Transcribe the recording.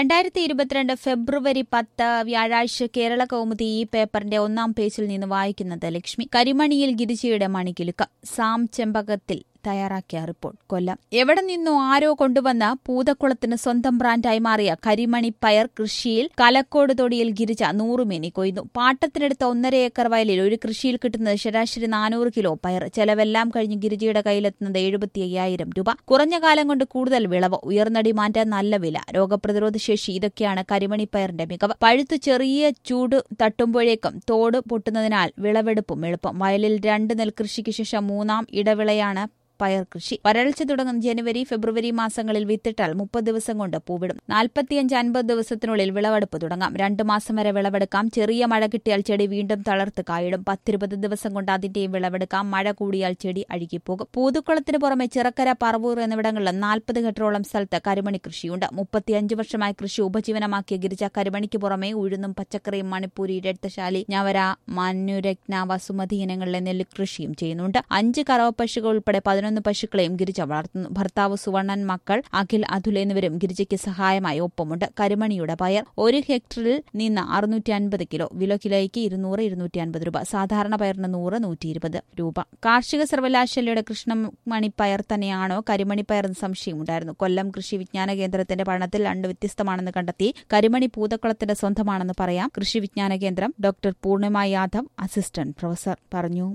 രണ്ടായിരത്തി ഇരുപത്തിരണ്ട് ഫെബ്രുവരി പത്ത് വ്യാഴാഴ്ച കേരള കൗമുദി ഈ പേപ്പറിന്റെ ഒന്നാം പേജിൽ നിന്ന് വായിക്കുന്നത് ലക്ഷ്മി കരിമണിയിൽ ഗിരിജയുടെ മണികിലുക്ക സാം ചെമ്പകത്തിൽ തയ്യാറാക്കിയ റിപ്പോർട്ട് കൊല്ലം എവിടെ നിന്നോ ആരോ കൊണ്ടുവന്ന പൂതക്കുളത്തിന് സ്വന്തം ബ്രാൻഡായി മാറിയ കരിമണി പയർ കൃഷിയിൽ കലക്കോട് തൊടിയിൽ ഗിരിജ നൂറുമേനി കൊയ്യുന്നു പാട്ടത്തിനെടുത്ത ഒന്നര ഏക്കർ വയലിൽ ഒരു കൃഷിയിൽ കിട്ടുന്നത് ശരാശരി നാനൂറ് കിലോ പയർ ചെലവെല്ലാം കഴിഞ്ഞ് ഗിരിജയുടെ കയ്യിലെത്തുന്നത് എഴുപത്തി അയ്യായിരം രൂപ കുറഞ്ഞ കാലം കൊണ്ട് കൂടുതൽ വിളവ് ഉയർന്ന ഡിമാൻഡ് നല്ല വില രോഗപ്രതിരോധ ശേഷി ഇതൊക്കെയാണ് കരിമണി പയറിന്റെ മികവ് പഴുത്തു ചെറിയ ചൂട് തട്ടുമ്പോഴേക്കും തോട് പൊട്ടുന്നതിനാൽ വിളവെടുപ്പും എളുപ്പം വയലിൽ രണ്ട് നെൽകൃഷിക്ക് ശേഷം മൂന്നാം ഇടവിളയാണ് പയർ കൃഷി വരൾച്ച തുടങ്ങുന്ന ജനുവരി ഫെബ്രുവരി മാസങ്ങളിൽ വിത്തിട്ടാൽ മുപ്പത് ദിവസം കൊണ്ട് പൂവിടും നാൽപ്പത്തിയഞ്ച് അൻപത് ദിവസത്തിനുള്ളിൽ വിളവെടുപ്പ് തുടങ്ങാം രണ്ടു മാസം വരെ വിളവെടുക്കാം ചെറിയ മഴ കിട്ടിയാൽ ചെടി വീണ്ടും തളർത്ത് കായിടും പത്തിരുപത് ദിവസം കൊണ്ട് അതിന്റെയും വിളവെടുക്കാം മഴ കൂടിയാൽ ചെടി അഴുകിപ്പോകും പൂതുക്കുളത്തിന് പുറമെ ചിറക്കര പറവൂർ എന്നിവിടങ്ങളിൽ നാൽപ്പത് ഹെക്ടറോളം സ്ഥലത്ത് കരിമണി കൃഷിയുണ്ട് മുപ്പത്തിയഞ്ച് വർഷമായി കൃഷി ഉപജീവനമാക്കിയ ഗിരിജ കരിമണിക്ക് പുറമെ ഉഴുന്നും പച്ചക്കറിയും മണിപ്പൂരി രക്തശാലി ഞവര മനുരത്ന വസുമതി ഇനങ്ങളിലെ നെല്ല് കൃഷിയും ചെയ്യുന്നുണ്ട് അഞ്ച് കറവ പശുക്കൾ ഉൾപ്പെടെ പതിനൊന്ന് പതിനൊന്ന് പശുക്കളെയും ഗിരിജ വളർത്തുന്നു ഭർത്താവ് സുവർണൻ മക്കൾ അഖിൽ അതുൽ എന്നിവരും ഗിരിജയ്ക്ക് സഹായമായി ഒപ്പമുണ്ട് കരിമണിയുടെ പയർ ഒരു ഹെക്ടറിൽ നിന്ന് അറുന്നൂറ്റി അൻപത് കിലോ വിലോ കിലോയ്ക്ക് ഇരുന്നൂറ് ഇരുന്നൂറ്റി അൻപത് രൂപ സാധാരണ പയറിന് നൂറ് നൂറ്റി ഇരുപത് രൂപ കാർഷിക സർവകലാശാലയുടെ കൃഷ്ണമണി പയർ തന്നെയാണോ കരിമണി പയർ എന്ന് സംശയമുണ്ടായിരുന്നു കൊല്ലം കൃഷി വിജ്ഞാന കേന്ദ്രത്തിന്റെ പഠനത്തിൽ രണ്ട് വ്യത്യസ്തമാണെന്ന് കണ്ടെത്തി കരിമണി പൂതക്കുളത്തിന്റെ സ്വന്തമാണെന്ന് പറയാം കൃഷി വിജ്ഞാന കേന്ദ്രം doctor Poornima Yadav assistant professor പറഞ്ഞു